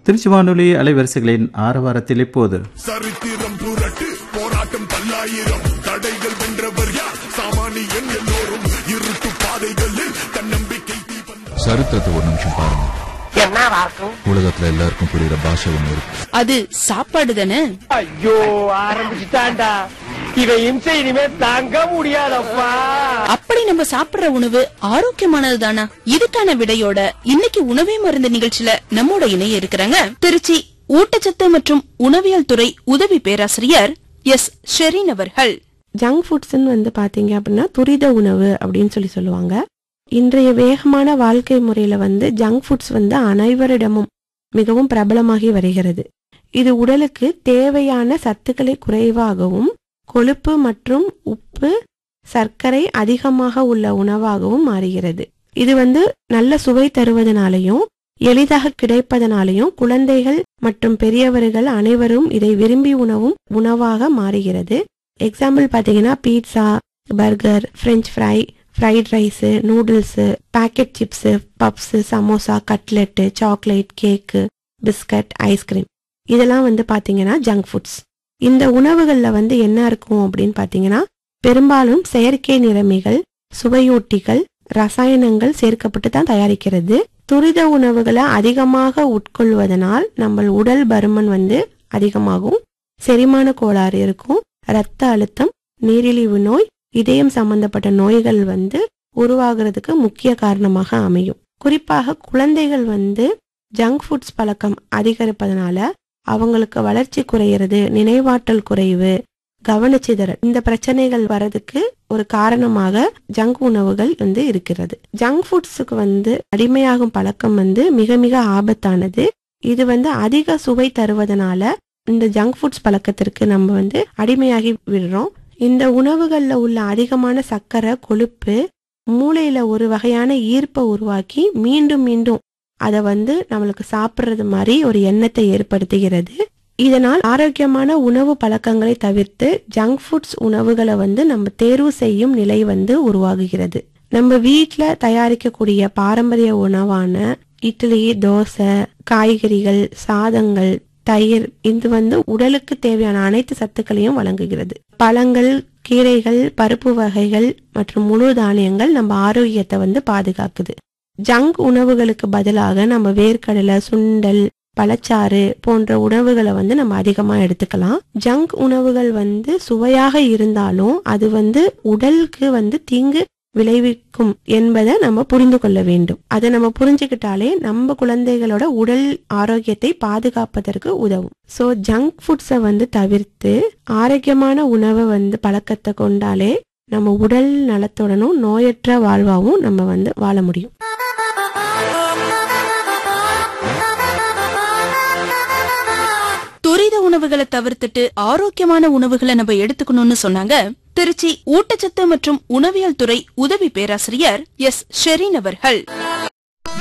திருச்சி வானொலி அலைவரிசைகளின் ஆரவாரத்தில் இப்போது சரித்திரம் புரட்டு போராட்டம் பல்லாயிரம் தடைகள் வென்றவர் யார் சாமானியன் எல்லோரும் இருட்டு பாதைகளில் தன்னம்பிக்கை தீபம் சரித்திரத்தை ஒரு நிமிஷம் பாருங்க என்னவா இருக்கும் உலகத்துல எல்லாருக்கும் புரியுற பாஷை ஒண்ணு இருக்கு அது சாப்பாடு தானே ஐயோ ஆரம்பிச்சுட்டான்டா இவன் இம்சை இனிமே தாங்க முடியாதப்பா அப்படி நம்ம சாப்பிடுற உணவு ஆரோக்கியமானது தானா இதுக்கான விடையோட இன்னைக்கு உணவே மருந்து நிகழ்ச்சியில நம்மோட இணைய இருக்கிறாங்க திருச்சி ஊட்டச்சத்து மற்றும் உணவியல் துறை உதவி பேராசிரியர் எஸ் ஷெரீன் அவர்கள் ஜங்க் ஃபுட்ஸ்ன்னு வந்து பாத்தீங்க அப்படின்னா துரித உணவு அப்படின்னு சொல்லி சொல்லுவாங்க இன்றைய வேகமான வாழ்க்கை முறையில வந்து ஜங்க் ஃபுட்ஸ் வந்து அனைவரிடமும் மிகவும் பிரபலமாகி வருகிறது இது உடலுக்கு தேவையான சத்துக்களை குறைவாகவும் கொழுப்பு மற்றும் உப்பு சர்க்கரை அதிகமாக உள்ள உணவாகவும் மாறுகிறது இது வந்து நல்ல சுவை தருவதனாலையும் எளிதாக கிடைப்பதனாலையும் குழந்தைகள் மற்றும் பெரியவர்கள் அனைவரும் இதை விரும்பி உணவும் உணவாக மாறுகிறது எக்ஸாம்பிள் பார்த்தீங்கன்னா pizza burger French fry fried rice noodles packet chips puffs samosa cutlet chocolate cake biscuit ice cream இதெல்லாம் வந்து பார்த்தீங்கன்னா ஜங்க் ஃபுட்ஸ் இந்த உணவுகளில் வந்து என்ன இருக்கும் அப்படின்னு பார்த்தீங்கன்னா பெரும்பாலும் செயற்கை நிறமிகள் சுவையூட்டிகள் ரசாயனங்கள் சேர்க்கப்பட்டு தான் தயாரிக்கிறது துரித உணவுகளை அதிகமாக உட்கொள்வதனால் நம்ம உடல் பருமன் வந்து அதிகமாகும் செரிமான கோளாறு இருக்கும் இரத்த அழுத்தம் நீரிழிவு நோய் இதயம் சம்பந்தப்பட்ட நோய்கள் வந்து உருவாகிறதுக்கு முக்கிய காரணமாக அமையும் குறிப்பாக குழந்தைகள் வந்து ஜங்க் ஃபுட்ஸ் பழக்கம் அதிகரிப்பதனால அவங்களுக்கு வளர்ச்சி குறையிறது நினைவாற்றல் குறைவு கவனச்சிதறல் இந்த பிரச்சனைகள் வரதுக்கு ஒரு காரணமாக ஜங்க் உணவுகள் வந்து இருக்கிறது ஜங்க் ஃபுட்ஸுக்கு வந்து அடிமையாகும் பழக்கம் வந்து மிக மிக ஆபத்தானது இது வந்து அதிக சுவை தருவதனால இந்த ஜங்க் ஃபுட்ஸ் பழக்கத்திற்கு நம்ம வந்து அடிமையாகி விடுறோம் இந்த உணவுகள்ல உள்ள அதிகமான சர்க்கரை கொழுப்பு மூளையில ஒரு வகையான ஈர்ப்பை உருவாக்கி மீண்டும் மீண்டும் அதை வந்து நம்மளுக்கு சாப்பிட்றது மாதிரி ஒரு எண்ணத்தை ஏற்படுத்துகிறது இதனால் ஆரோக்கியமான உணவு பழக்கங்களை தவிர்த்து ஜங்க் ஃபுட்ஸ் உணவுகளை வந்து நம்ம தேர்வு செய்யும் நிலை வந்து உருவாகுகிறது நம்ம வீட்டில் தயாரிக்கக்கூடிய பாரம்பரிய உணவான இட்லி தோசை காய்கறிகள் சாதங்கள் தயிர் இது வந்து உடலுக்கு தேவையான அனைத்து சத்துக்களையும் வழங்குகிறது பழங்கள் கீரைகள் பருப்பு வகைகள் மற்றும் முழு தானியங்கள் நம்ம ஆரோக்கியத்தை வந்து பாதுகாக்குது ஜங்க் உணவுகளுக்கு பதிலாக நம்ம வேர்க்கடலை சுண்டல் பழச்சாறு போன்ற உணவுகளை வந்து நம்ம அதிகமா எடுத்துக்கலாம் ஜங்க் உணவுகள் வந்து சுவையாக இருந்தாலும் அது வந்து உடலுக்கு வந்து தீங்கு விளைவிக்கும் என்பதை நம்ம புரிந்து கொள்ள வேண்டும் அதை நம்ம புரிஞ்சுக்கிட்டாலே நம்ம குழந்தைகளோட உடல் ஆரோக்கியத்தை பாதுகாப்பதற்கு உதவும் ஸோ ஜங்க் ஃபுட்ஸை வந்து தவிர்த்து ஆரோக்கியமான உணவை வந்து பழக்கத்தை கொண்டாலே நம்ம உடல் நலத்துடனும் நோயற்ற வாழ்வாவும் நம்ம வந்து வாழ முடியும் துரித உணவுகளை தவிர்த்துட்டு ஆரோக்கியமான உணவுகளை நம்ம எடுத்துக்கணும்னு சொன்னாங்க திருச்சி ஊட்டச்சத்து மற்றும் உணவியல் துறை உதவி பேராசிரியர் எஸ் ஷெரீன் அவர்கள்